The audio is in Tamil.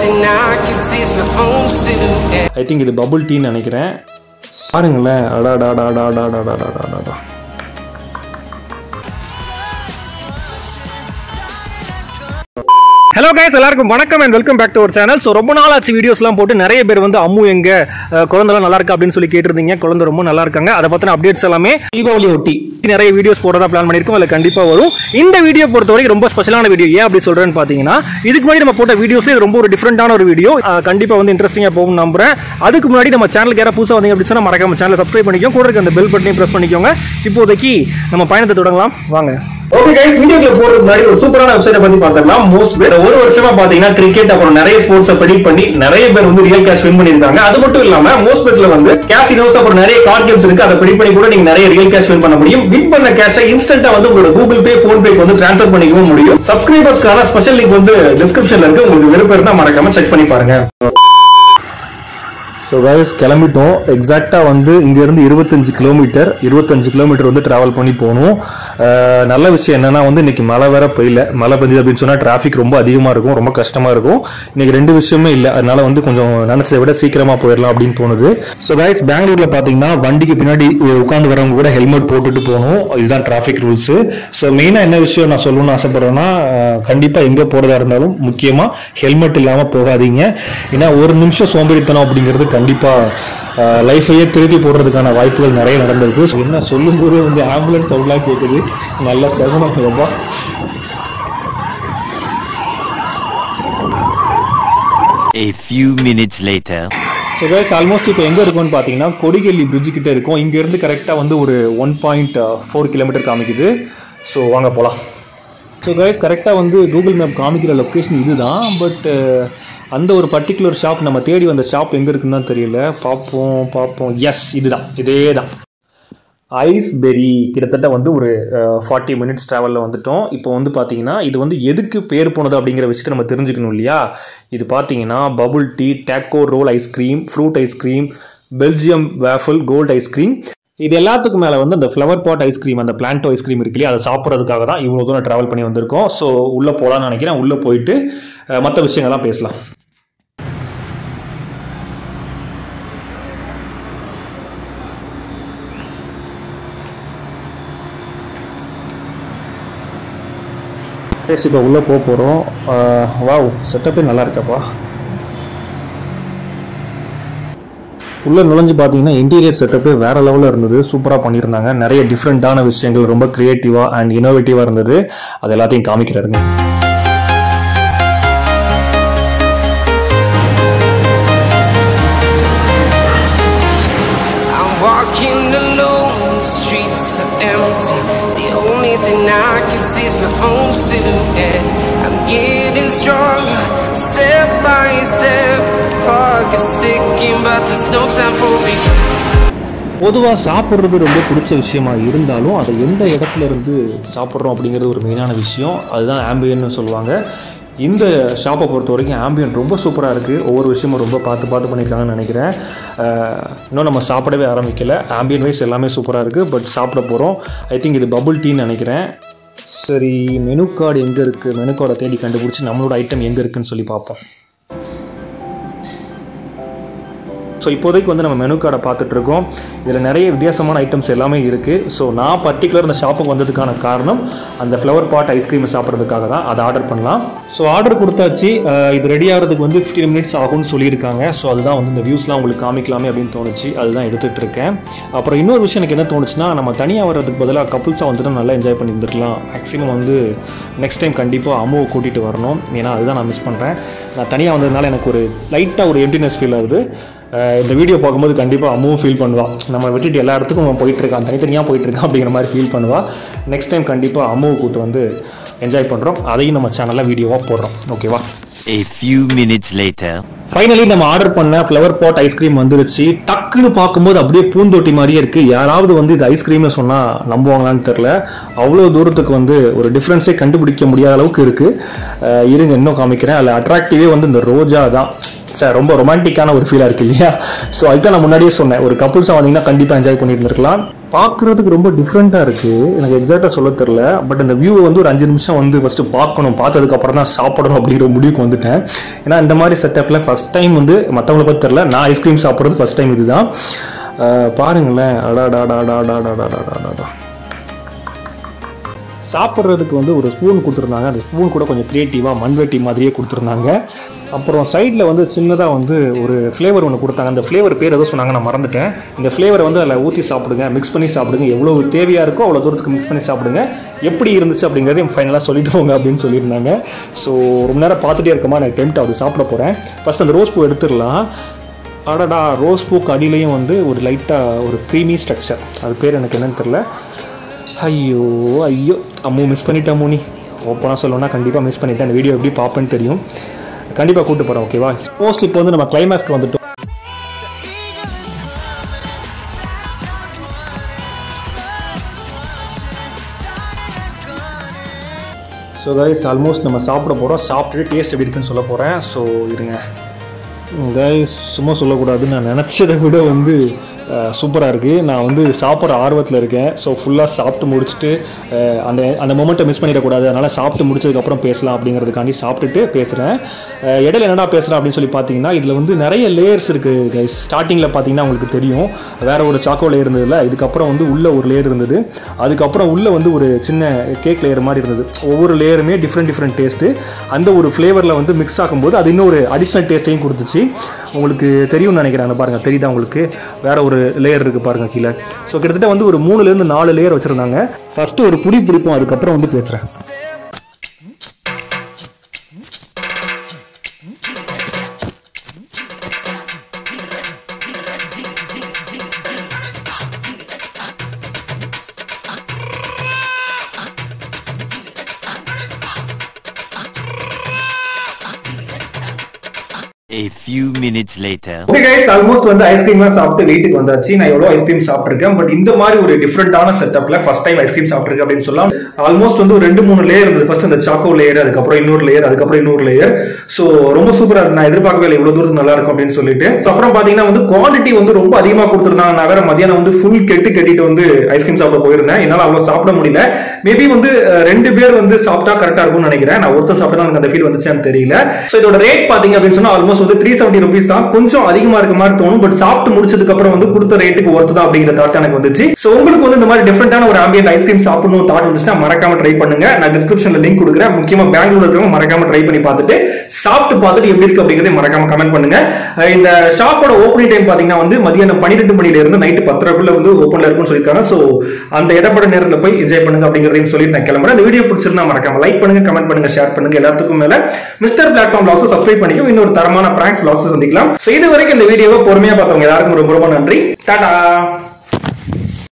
thing I can see is my own silhouette. I think இது பபுள் டீன்னு நினைக்கிறேன் பாருங்களேன் அடாடாடாடாடாடாடாடாடாடா ஹலோ கைஸ் எல்லாருக்கும் வணக்கம் and welcome back to our channel so ரொம்ப நாள் ஆச்சு வீடியோஸ்லாம் போட்டு நிறைய பேர் வந்து அம்மு எங்க அஹ், குழந்தைலாம் நல்லா இருக்கா அப்படின்னு சொல்லி கேட்டிருந்தீங்க குழந்தை ரொம்ப நல்லா இருக்காங்க அதை பற்றின அப்டேட்ஸ் எல்லாமே தீபாவளி ஒட்டி நிறைய வீடியோஸ் போடுறதா பிளான் பண்ணியிருக்கோம் அதில் கண்டிப்பாக வரும் இந்த வீடியோ பொறுத்த வரைக்கும் ரொம்ப ஸ்பெஷலான வீடியோ ஏன் அப்படி சொல்கிறேன்னு பார்த்தீங்கன்னா இதுக்கு முன்னாடி நம்ம போட்ட வீடியோஸ்ல இது ரொம்ப ஒரு டிஃப்ரெண்டான ஒரு வீடியோ கண்டிப்பாக வந்து இன்ட்ரெஸ்டிங்காக போகும் நம்புறேன் அதுக்கு முன்னாடி நம்ம சேனலுக்கு யாராவது புதுசாக வந்தீங்க அப்படின்னு சொன்னால் மறக்காம சேனலை சப்ஸ்கிரைப் பண்ணிக்கோங்க கூட இருக்க அந்த பெல் பட்டனையும் ப்ரெஸ் பண்ணிக்கோங்க இப்போதைக்கு நம்ம பயணத்தை தொடங்கலாம் வாங்க ஓகே கைஸ் வீடியோக்குள்ள போறதுக்கு முன்னாடி ஒரு சூப்பரான வெப்சைட்டை பத்தி பார்த்துக்கலாம் மோஸ்ட் பேர் ஒரு வருஷமா பாத்தீங்கன்னா கிரிக்கெட் அப்புறம் நிறைய ஸ்போர்ட்ஸ் ப்ரெடிக்ட் பண்ணி நிறைய பேர் வந்து ரியல் கேஷ் வின் பண்ணிருக்காங்க அது மட்டும் இல்லாம மோஸ்ட் பேர்ல வந்து கேசினோஸ் அப்புறம் நிறைய கார்ட் கேம்ஸ் இருக்கு அதை ப்ரெடிக்ட் பண்ணி கூட நீங்க நிறைய ரியல் கேஷ் வின் பண்ண முடியும் வின் பண்ண கேஷை இன்ஸ்டன்டா வந்து உங்களோட கூகுள் பே போன் பேக்கு வந்து ட்ரான்ஸ்ஃபர் பண்ணிக்கவும் முடியும் சப்ஸ்கிரைபர்ஸ்க்கான ஸ்பெஷல் லிங்க் வந்து டிஸ்கிரிப்ஷன்ல இருக்கு உங்களுக்கு விருப்பம் இருந்தா மறக்காம செக் பண்ணி பாருங்க ஸோ கைஸ் கிளம்பிட்டோம் எக்ஸாக்டாக வந்து இங்கேருந்து இருபத்தஞ்சு கிலோமீட்டர் இருபத்தஞ்சு கிலோமீட்டர் வந்து ட்ராவல் பண்ணி போகணும் அஹ், நல்ல விஷயம் என்னன்னா வந்து இன்னைக்கு மழை வேற பெய்யல மழை பெஞ்சது அப்படின்னு சொன்னால் டிராஃபிக் ரொம்ப அதிகமாக இருக்கும் ரொம்ப கஷ்டமாக இருக்கும் இன்னைக்கு ரெண்டு விஷயமே இல்லை அதனால வந்து கொஞ்சம் நினச்சதை விட சீக்கிரமாக போயிடலாம் அப்படின்னு தோணுது ஸோ கைஸ் பெங்களூரில் பார்த்தீங்கன்னா வண்டிக்கு பின்னாடி உட்காந்து வரவங்க கூட ஹெல்மெட் போட்டுட்டு போகணும் இதுதான் டிராஃபிக் ரூல்ஸு ஸோ மெயினாக என்ன விஷயம் நான் சொல்லணும்னு ஆசைப்படுறேன்னா கண்டிப்பாக எங்கே போகிறதா இருந்தாலும் முக்கியமாக ஹெல்மெட் இல்லாமல் போகாதீங்க ஏன்னா ஒரு நிமிஷம் சோம்பேறித்தனம் அப்படிங்கிறது கண்டிப்பாக லைஃபையே திருப்பி போடுறதுக்கான வாய்ப்புகள் நிறைய நடந்திருக்கு So, என்ன சொல்லும்போது வந்து ஆம்புலன்ஸ் சவுண்ட்லாம் கேட்குது நல்ல சகுனம் எவ்வளோ A few minutes later. So guys almost இப்போ எங்கே இருக்கோம்னு பார்த்தீங்கன்னா கொடிகல்லி பிரிட்ஜு கிட்ட இருக்கும் இங்கேருந்து கரெக்டாக வந்து ஒரு ஒன் பாயிண்ட் ஃபோர் கிலோமீட்டர் காமிக்குது ஸோ வாங்க போகலாம் ஸோ கைஸ் கரெக்டாக வந்து கூகுள் மேப் காமிக்கிற லொக்கேஷன் இதுதான் பட் அந்த ஒரு பர்டிகுலர் ஷாப் நம்ம தேடி வந்த ஷாப் எங்கே இருக்குன்னு தான் தெரியல பார்ப்போம் பார்ப்போம் எஸ் இதுதான் இதே தான் ஐஸ்பெரி கிட்டத்தட்ட வந்து ஒரு ஃபார்ட்டி மினிட்ஸ் ட்ராவலில் வந்துட்டோம் இப்போ வந்து பார்த்தீங்கன்னா இது வந்து எதுக்கு பேர் போனது அப்படிங்கிற விஷயத்தை நம்ம தெரிஞ்சுக்கணும் இல்லையா இது பார்த்தீங்கன்னா bubble tea taco roll ice cream fruit ice cream Belgium waffle cold ice cream இது எல்லாத்துக்கும் மேலே வந்து அந்த ஃப்ளவர் பாட் ஐஸ்கிரீம் அந்த பிளான்டோ ஐஸ்கிரீம் இருக்கு இல்லையா அதை சாப்பிட்றதுக்காக தான் இவ்வளோ தூரம் ட்ராவல் பண்ணி வந்திருக்கோம் ஸோ உள்ளே போகலான்னு நினைக்கிறேன் உள்ளே போயிட்டு மற்ற விஷயங்கள்லாம் பேசலாம் எஸ் இப்போ உள்ளே போக போகிறோம் வாவ் செட்டப்பே நல்லா இருக்கப்பா உள்ளே நுழைஞ்சு பார்த்தீங்கன்னா இன்டீரியர் செட்டப்பே வேற லெவலில் இருந்தது சூப்பராக பண்ணியிருந்தாங்க நிறைய டிஃப்ரெண்ட்டான விஷயங்கள் ரொம்ப க்ரியேட்டிவாக அண்ட் இனோவேட்டிவாக இருந்தது அது எல்லாத்தையும் காமிக்கிறாருங்க I'm walking alone, the streets are empty. The only thing I can see is my own silhouette. I'm getting stronger, step by step. The clock is ticking, but there's no time for regrets. பொதுவாக சாப்பிட்றது ரொம்ப பிடிச்ச விஷயமா இருந்தாலும் அதை எந்த இடத்துல இருந்து சாப்பிட்றோம் அப்படிங்கிறது ஒரு மெயினான விஷயம் அதுதான் ஆம்பியன்னு சொல்லுவாங்க இந்த ஷாப்பை பொறுத்த வரைக்கும் ஆம்பியன் ரொம்ப சூப்பராக இருக்குது ஒவ்வொரு விஷயமும் ரொம்ப பார்த்து பார்த்து பண்ணியிருக்காங்கன்னு நினைக்கிறேன் அஹ், இன்னும் நம்ம சாப்பிடவே ஆரம்பிக்கல ஆம்பியன் வைஸ் எல்லாமே சூப்பராக இருக்குது பட் சாப்பிட போகிறோம் ஐ திங்க் இது பபுள் டீன்னு நினைக்கிறேன் சரி மெனு கார்டு எங்கே இருக்குது மெனு கார்டை தேடி கண்டுபிடிச்சி நம்மளோட ஐட்டம் எங்கே இருக்குன்னு சொல்லி பார்ப்போம் ஸோ இப்போதைக்கு வந்து நம்ம மெனு கார்டை பார்த்துட்டு இருக்கோம் இதில் நிறைய வித்தியாசமான ஐட்டம்ஸ் எல்லாமே இருக்குது ஸோ நான் பர்டிகுலர் இந்த ஷாப்புக்கு வந்ததுக்கான காரணம் அந்த ஃப்ளவர் பாட் ஐஸ்கிரீம் சாப்பிட்றதுக்காக தான் அதை ஆர்டர் பண்ணலாம் ஸோ ஆர்டர் கொடுத்தாச்சு அஹ் இது ரெடி ஆகிறதுக்கு வந்து 15 மினிட்ஸ் ஆகும்னு சொல்லியிருக்காங்க ஸோ அதுதான் வந்து இந்த வியூஸ்லாம் உங்களுக்கு காமிக்கலாமே அப்படின்னு தோணுச்சு அதுதான் எடுத்துகிட்டு இருக்கேன் அப்புறம் இன்னொரு விஷயம் எனக்கு என்ன தோணுச்சுன்னா நம்ம தனியாக வர்றதுக்கு பதிலாக கப்புள்ஸாக வந்துட்டு நல்லா என்ஜாய் பண்ணியிருந்துருக்கலாம் மேக்ஸிமம் வந்து நெக்ஸ்ட் டைம் கண்டிப்பாக அம்மாவை கூட்டிகிட்டு வரணும் ஏன்னா அதுதான் நான் மிஸ் பண்ணுறேன் நான் தனியாக வந்ததுனால எனக்கு ஒரு லைட்டாக ஒரு எம்டினஸ் ஃபீல் ஆகுது அஹ் இந்த வீடியோ பார்க்கும்போது கண்டிப்பாக அம்மாவும் ஃபீல் பண்ணுவா நம்ம விட்டுட்டு எல்லா இடத்துக்கும் அவன் போயிட்டு இருக்கான் தனித்தனியாக போயிட்டு இருக்கான் அப்படிங்கிற மாதிரி ஃபீல் பண்ணுவா நெக்ஸ்ட் டைம் கண்டிப்பாக அம்மாவை கூட்டு வந்து என்ஜாய் பண்ணுறோம் அதையும் நம்ம சேனலில் வீடியோவாக போடுறோம் ஓகேவா A few minutes later. Finally நம்ம ஆர்டர் பண்ண ஃப்ளவர் பாட் ஐஸ்கிரீம் வந்துருச்சு டக்குன்னு பார்க்கும்போது அப்படியே பூந்தொட்டி மாதிரியே இருக்கு யாராவது வந்து இது ஐஸ்கிரீம்னு சொன்னா நம்புவாங்களான்னு தெரில அவ்வளோ தூரத்துக்கு வந்து ஒரு டிஃப்ரென்ஸே கண்டுபிடிக்க முடியாத அளவுக்கு இருக்கு அஹ் இருங்க இன்னும் காமிக்கிறேன் அதில் அட்ராக்டிவே வந்து இந்த ரோஜா தான் சார் ரொம்ப ரொமான்டிக்கான ஒரு ஃபீலாக இருக்கு இல்லையா ஸோ அதுதான் நான் முன்னாடியே சொன்னேன் ஒரு கப்புள்ஸாக வந்தீங்கன்னா கண்டிப்பாக என்ஜாய் பண்ணியிருந்திருக்கலாம் பார்க்குறதுக்கு ரொம்ப டிஃப்ரெண்ட்டாக இருக்குது எனக்கு எக்ஸாக்டாக சொல்ல தெரில பட் இந்த வியூ வந்து ஒரு அஞ்சு நிமிஷம் வந்து ஃபஸ்ட்டு பார்க்கணும் பார்த்ததுக்கப்புறம் தான் சாப்பிடணும் அப்படிங்கிற முடிவுக்கு வந்துட்டேன் ஏன்னா இந்த மாதிரி செட்டப்பில் ஃபஸ்ட் டைம் வந்து மற்றவங்கள பற்றி தெரில நான் ஐஸ்கிரீம் சாப்பிட்றது ஃபஸ்ட் டைம் இதுதான் அஹ் பாருங்களேன் அடாடாடாடாடாடாடாடாடாடா சாப்பிட்றதுக்கு வந்து ஒரு ஸ்பூன் கொடுத்துருந்தாங்க அந்த ஸ்பூன் கூட கொஞ்சம் க்ரியேட்டிவாக மண்வெட்டி மாதிரியே கொடுத்துருந்தாங்க அப்புறம் சைடில் வந்து சின்னதாக வந்து ஒரு ஃப்ளேவர் ஒன்று கொடுத்தாங்க அந்த ஃப்ளேவர் பேர் ஏதோ சொன்னாங்க நான் மறந்துட்டேன் இந்த ஃப்ளேவரை வந்து அதில் ஊற்றி சாப்பிடுங்க மிக்ஸ் பண்ணி சாப்பிடுங்க எவ்வளோ தேவையாக இருக்கோ அவ்வளோ தூரத்துக்கு மிக்ஸ் பண்ணி சாப்பிடுங்க எப்படி இருந்துச்சு அப்படிங்கிறதையும் ஃபைனலாக சொல்லிட்டு போங்க அப்படின்னு சொல்லியிருந்தாங்க ஸோ ரொம்ப நேரம் பார்த்துட்டே இருக்கமா எனக்கு டெம்ட் ஆகுது சாப்பிட போகிறேன் ஃபஸ்ட் அந்த ரோஸ் பூ எடுத்துடலாம் அடடா ரோஸ் பூக்கு அடியிலையும் வந்து ஒரு லைட்டாக ஒரு க்ரீமி ஸ்ட்ரக்சர் அது பேர் எனக்கு என்னன்னு தெரில ஐயோ ஐயோ அம்மு மிஸ் பண்ணிட்டேன் அம்மு நீ ஓப்பனாக சொல்லணும்னா கண்டிப்பாக மிஸ் பண்ணிட்டேன் அந்த வீடியோ எப்படி பார்ப்பேன்னு தெரியும் கண்டிப்பாக கூப்பிட்டு போகிறேன் ஓகேவா மோஸ்ட்லி இப்போ வந்து நம்ம கிளைமேக்ஸ்க்கு வந்துட்டோம் ஸோ கைஸ் ஆல்மோஸ்ட் நம்ம சாப்பிட போகிறோம் சாப்பிட்டுட்டு டேஸ்ட் எப்படி இருக்குன்னு சொல்ல போகிறேன் ஸோ இருங்க கைஸ் சும்மா சொல்லக்கூடாது நான் நினச்சதை விட வந்து சூப்பராக இருக்குது நான் வந்து சாப்பிட்ற ஆர்வத்தில் இருக்கேன் ஸோ ஃபுல்லாக சாப்பிட்டு முடிச்சுட்டு அஹ், அந்த அந்த மொமெண்ட்டை மிஸ் பண்ணிடக்கூடாது அதனால் சாப்பிட்டு முடிச்சதுக்கப்புறம் பேசலாம் அப்படிங்கிறதுக்காண்டி சாப்பிட்டுட்டு பேசுகிறேன் இடையில என்னடா பேசுகிறேன் அப்படின்னு சொல்லி பார்த்தீங்கன்னா இதில் வந்து நிறைய லேயர்ஸ் இருக்குது கைஸ் ஸ்டார்டிங்கில் பார்த்தீங்கன்னா உங்களுக்கு தெரியும் வேற ஒரு சாக்கோ லேயர் இருந்ததுல இதுக்கப்புறம் வந்து உள்ள ஒரு லேயர் இருந்தது அதுக்கப்புறம் உள்ள வந்து ஒரு சின்ன கேக் லேயர் மாதிரி இருந்தது ஒவ்வொரு லேயருமே டிஃப்ரெண்ட் டிஃப்ரெண்ட் டேஸ்ட்டு அந்த ஒரு ஃப்ளேவரில் வந்து மிக்ஸ் ஆகும்போது அது இன்னும் ஒரு அடிஷ்னல் டேஸ்ட்டையும் கொடுத்துச்சு உங்களுக்கு தெரியும்னு நினைக்கிறேன் அந்த பாருங்க தெரியுதா உங்களுக்கு வேற ஒரு லேயர் இருக்கு பாருங்க கீழே ஸோ கிட்டத்தட்ட வந்து ஒரு மூணுலேருந்து நாலு லேயர் வச்சிருந்தாங்க ஃபர்ஸ்ட் ஒரு புடி பிடிப்போம் அதுக்கப்புறம் வந்து பேசுகிறேன் A few minutes later. Okay guys almost வந்து ஐஸ்கிரீம்லாம் சாப்பிட்டு வீட்டுக்கு வந்தாச்சு நான் எவ்வளோ ஐஸ்கிரீம் சாப்பிட்ருக்கேன் பட் இந்த மாதிரி ஒரு டிஃப்ரெண்டான செட்டப்ல ஃபர்ஸ்ட் டைம் ஐஸ்கிரீம் சாப்பிட்ருக்கேன் அப்படின்னு சொல்லலாம் ஆல்மோஸ்ட் வந்து ஒரு ரெண்டு மூணு லேயர் இருந்தது ஃபர்ஸ்ட் அந்த சாக்கோ லேயர் அதுக்கப்புறம் இன்னொரு லேயர் அதுக்கப்புறம் இன்னொரு லேயர் ஸோ ரொம்ப சூப்பரா இருக்கு நான் எதிர்பார்க்கவே இல்லை இவ்வளவு தூரத்துக்கு நல்லா இருக்கும் அப்படின்னு சொல்லிட்டு So, அப்புறம் பாத்தீங்கன்னா வந்து குவாண்டிட்டி வந்து ரொம்ப அதிகமா கொடுத்துருந்தாங்க நான் வேற மதியானம் வந்து ஃபுல் கெட்டு கட்டிட்டு வந்து ஐஸ்கிரீம் சாப்பிட போயிருந்தேன் என்னால அவ்வளவு சாப்பிட முடியல மேபி வந்து அஹ், ரெண்டு பேர் வந்து சாப்பிட்டா கரெக்டா இருக்கும்னு நினைக்கிறேன் நான் ஒருத்தர் சாப்பிட்டா எனக்கு அந்த ஃபீல் வந்துச்சான்னு தெரியல ஸோ இதோட ரேட் பாத்தீங்க அப்படின்னு சொன்னா ஆல்மோஸ்ட் வந்து த்ரீ செவன்டி ருபீஸ் தான் கொஞ்சம் அதிகமா இருக்க மாதிரி தோணும் பட் சாப்பிட்டு முடிச்சதுக்கு அப்புறம் வந்து கொடுத்த ரேட்டுக்கு ஒர்த்து தான் அப்படிங்கிற தாட் எனக்கு வந்துச்சு ஸோ உங்களுக்கு வந்து இந்த மாதிரி டிஃப்ரெண்டான ஒரு ஆம்பியன்ட் ஐஸ்கிரீம் சாப்பிடணும் தாட் வந்துச்சுன்னா மறக்காம ட்ரை பண்ணுங்க நான் டிஸ்கிரிப்ஷன்ல லிங்க் கொடுக்குறேன் முக்கியமா பெங்களூர்ல இருக்கிறவங்க மறக்காம ட்ரை பண்ணி பார்த்துட்டு சாப்பிட்டு பார்த்துட்டு எப்படி இருக்கு அப்படிங்கறதை மறக்காம கமெண்ட் பண்ணுங்க அஹ் இந்த ஷாப்போட ஓப்பனிங் டைம் பாத்தீங்கன்னா வந்து மதியானம் பன்னிரெண்டு மணில இருந்து நைட்டு பத்தரைக்குள்ள வந்து ஓப்பன்ல இருக்கும்னு சொல்லியிருக்காங்க ஸோ அந்த இடப்பட நேரத்துல போய் என்ஜாய் பண்ணுங்க அப்படிங்கறதையும் சொல்லிட்டு நான் கிளம்புறேன் இந்த வீடியோ பிடிச்சிருந்தா மறக்காம லைக் பண்ணுங்க கமெண்ட் பண்ணுங்க ஷேர் பண்ணுங்க எல்லாத்துக்கும் மேல மிஸ்டர் பிளாட்ஃபார்ம் லாக்ஸ் சப்ஸ்கிரைப் பண்ணிக்கோ இன்னொரு தரமான பிராங்க்ஸ் லாக்ஸ் சந்திக்கலாம் ஸோ இது வரைக்கும் இந்த வீடியோவை பொறுமையா பார்த்தவங்க எல்லாருக்கும் ரொம்ப ரொம்ப நன்றி டாடா